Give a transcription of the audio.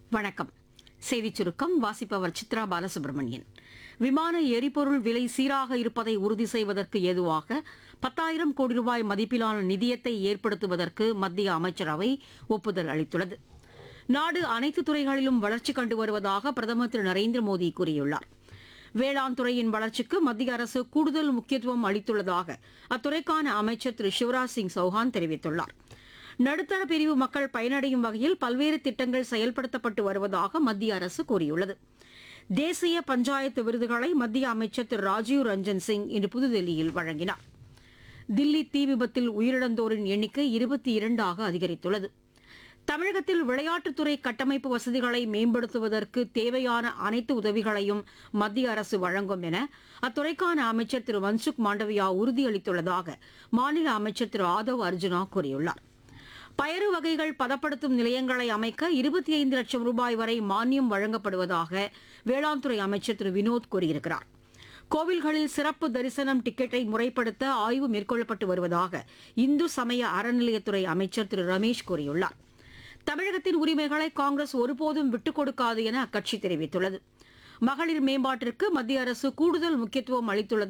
வணக்கம் செய்திச் சுருக்கம் வாசிப்பவர் சித்ரா பாலசுப்ரமணியன் விமான எரிபொருள் விலை சீராக இருப்பதை உறுதி செய்வதற்கு ஏதுவாக பத்தாயிரம் கோடி ரூபாய் மதிப்பிலான நிதியத்தை ஏற்படுத்துவதற்கு மத்திய அமைச்சரவை ஒப்புதல் அளித்துள்ளது நாடு அனைத்து துறைகளிலும் வளர்ச்சி கண்டு வருவதாக பிரதமர் திரு நரேந்திர மோடி கூறியுள்ளார் வேளாண் துறையின் வளர்ச்சிக்கு மத்திய அரசு கூடுதல் முக்கியத்துவம் அளித்துள்ளதாக அத்துறைக்கான அமைச்சர் திரு சிவராஜ் சிங் சௌஹான் தெரிவித்துள்ளார் நடுத்தர பிரிவு மக்கள் பயனடையும் வகையில் பல்வேறு திட்டங்கள் செயல்படுத்தப்பட்டு வருவதாக மத்திய அரசு கூறியுள்ளது தேசிய பஞ்சாயத்து விருதுகளை மத்திய அமைச்சர் திரு ராஜீவ் ரஞ்சன் சிங் இன்று புதுதில்லியில் வழங்கினார் தில்லி தீ விபத்தில் உயிரிழந்தோரின் எண்ணிக்கை இருபத்தி இரண்டாக அதிகரித்துள்ளது தமிழகத்தில் விளையாட்டுத்துறை கட்டமைப்பு வசதிகளை மேம்படுத்துவதற்கு தேவையான அனைத்து உதவிகளையும் மத்திய அரசு வழங்கும் என அத்துறைக்கான அமைச்சர் திரு மன்சுக் மாண்டவியா உறுதியளித்துள்ளதாக மாநில அமைச்சர் திரு ஆதவ் அர்ஜுனா கூறியுள்ளார் பயறு வகைகள் பதப்படுத்தும் நிலையங்களை அமைக்க இருபத்தி ஐந்து லட்சம் ரூபாய் வரை மானியம் வழங்கப்படுவதாக வேளாண் துறை அமைச்சர் திரு வினோத் கூறியிருக்கிறார் கோவில்களில் சிறப்பு தரிசனம் டிக்கெட்டை முறைப்படுத்த ஆய்வு மேற்கொள்ளப்பட்டு வருவதாக இந்து சமய அறநிலையத்துறை அமைச்சர் திரு ரமேஷ் கூறியுள்ளார் தமிழகத்தின் உரிமைகளை காங்கிரஸ் ஒருபோதும் விட்டுக் கொடுக்காது என அக்கட்சி தெரிவித்துள்ளது மகளிர் மேம்பாட்டிற்கு மத்திய அரசு கூடுதல் முக்கியத்துவம் அளித்துள்ளது